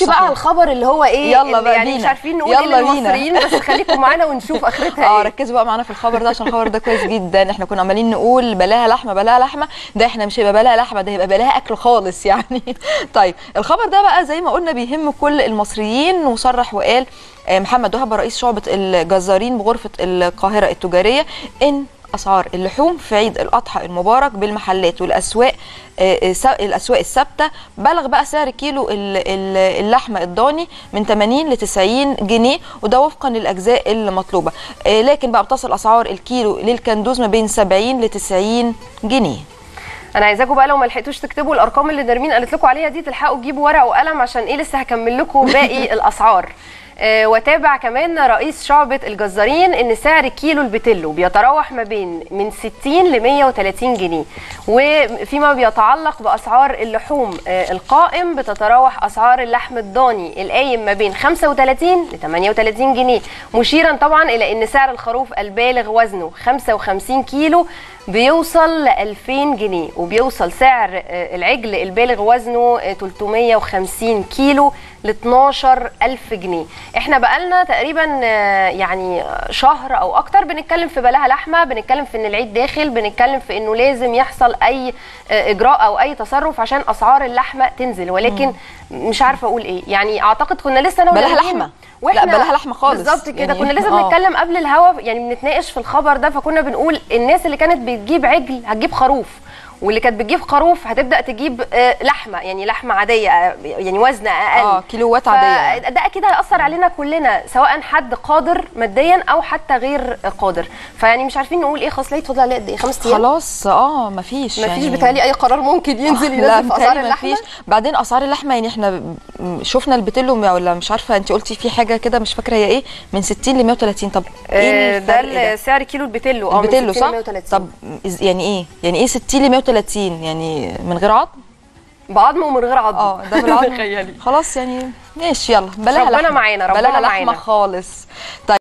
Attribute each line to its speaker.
Speaker 1: نخش بقى على الخبر اللي هو ايه
Speaker 2: يلا
Speaker 1: اللي
Speaker 2: بقى
Speaker 1: يعني مش
Speaker 2: بينا.
Speaker 1: عارفين نقول
Speaker 2: يلا
Speaker 1: ايه
Speaker 2: بينا.
Speaker 1: للمصريين بس خليكم معانا ونشوف اخرتها
Speaker 2: اه
Speaker 1: ايه
Speaker 2: ركزوا بقى معانا في الخبر ده عشان الخبر ده كويس جدا احنا كنا عمالين نقول بلاها لحمه بلاها لحمه ده احنا مش هيبقى بلاها لحمه ده هيبقى بلاها اكل خالص يعني طيب الخبر ده بقى زي ما قلنا بيهم كل المصريين وصرح وقال آه، محمد وهب رئيس شعبه الجزارين بغرفه القاهره التجاريه ان اسعار اللحوم في عيد الاضحى المبارك بالمحلات والاسواق آه، آه، س- الاسواق الثابته بلغ بقى سعر كيلو ال- ال- اللحمه الضاني من 80 ل 90 جنيه وده وفقا للاجزاء المطلوبه آه، لكن بقى بتصل اسعار الكيلو للكندوز ما بين 70 ل 90 جنيه
Speaker 1: انا عايزاكم بقى لو ما لحقتوش تكتبوا الارقام اللي نرمين قالت لكم عليها دي تلحقوا تجيبوا ورقه وقلم عشان ايه لسه هكمل لكم باقي الاسعار آه، وتابع كمان رئيس شعبة الجزارين ان سعر كيلو البتلو بيتراوح ما بين من 60 ل 130 جنيه وفيما بيتعلق باسعار اللحوم آه، القائم بتتراوح اسعار اللحم الضاني القايم ما بين 35 ل 38 جنيه مشيرا طبعا الى ان سعر الخروف البالغ وزنه 55 كيلو بيوصل ل 2000 جنيه وبيوصل سعر آه، العجل البالغ وزنه آه، 350 كيلو ل 12000 جنيه احنا بقالنا تقريبا آه، يعني شهر او اكتر بنتكلم في بلاها لحمه بنتكلم في ان العيد داخل بنتكلم في انه لازم يحصل اي آه، اجراء او اي تصرف عشان اسعار اللحمه تنزل ولكن مش عارفه اقول ايه يعني اعتقد كنا لسه انا
Speaker 2: بلاها
Speaker 1: ونرمين
Speaker 2: لحمة.
Speaker 1: واحنا
Speaker 2: لا، بلاها لحمة خالص.
Speaker 1: بالظبط كده
Speaker 2: يعني
Speaker 1: كنا لسه
Speaker 2: آه.
Speaker 1: بنتكلم قبل الهوا يعني بنتناقش في الخبر ده فكنا بنقول الناس اللي كانت بتجيب عجل هتجيب خروف واللي كانت بتجيب خروف هتبدا تجيب آه، لحمه يعني لحمه عاديه آه، يعني وزن اقل
Speaker 2: اه كيلوات عاديه
Speaker 1: ده اكيد هياثر علينا كلنا سواء حد قادر ماديا او حتى غير قادر فيعني مش عارفين نقول ايه خلاص لا يتفضل عليه قد ايه خمس ايام
Speaker 2: خلاص اه مفيش
Speaker 1: مفيش
Speaker 2: يعني
Speaker 1: بتهيألي اي قرار ممكن ينزل
Speaker 2: لا
Speaker 1: ينزل في اسعار
Speaker 2: بتهيألي
Speaker 1: اللحمه
Speaker 2: مفيش بعدين اسعار اللحمه يعني احنا ب- شفنا البتلو م- ولا مش عارفه انت قلتي في حاجه كده مش فاكره هي ايه من 60 ل 130 طب
Speaker 1: آه،
Speaker 2: ايه
Speaker 1: ده
Speaker 2: الفرق ده؟
Speaker 1: ال- سعر كيلو البتلو اه من
Speaker 2: البتلو
Speaker 1: 60 ل
Speaker 2: صح
Speaker 1: 130.
Speaker 2: طب إز- يعني ايه يعني ايه 60 ل 130 يعني من غير عظم
Speaker 1: بعظم ومن غير عظم
Speaker 2: اه ده بالعظم
Speaker 1: تخيلي
Speaker 2: خلاص يعني ماشي يلا بلاها
Speaker 1: ربنا
Speaker 2: لحمه
Speaker 1: معانا، ربنا
Speaker 2: بلاها لحمه
Speaker 1: معانا.
Speaker 2: خالص طيب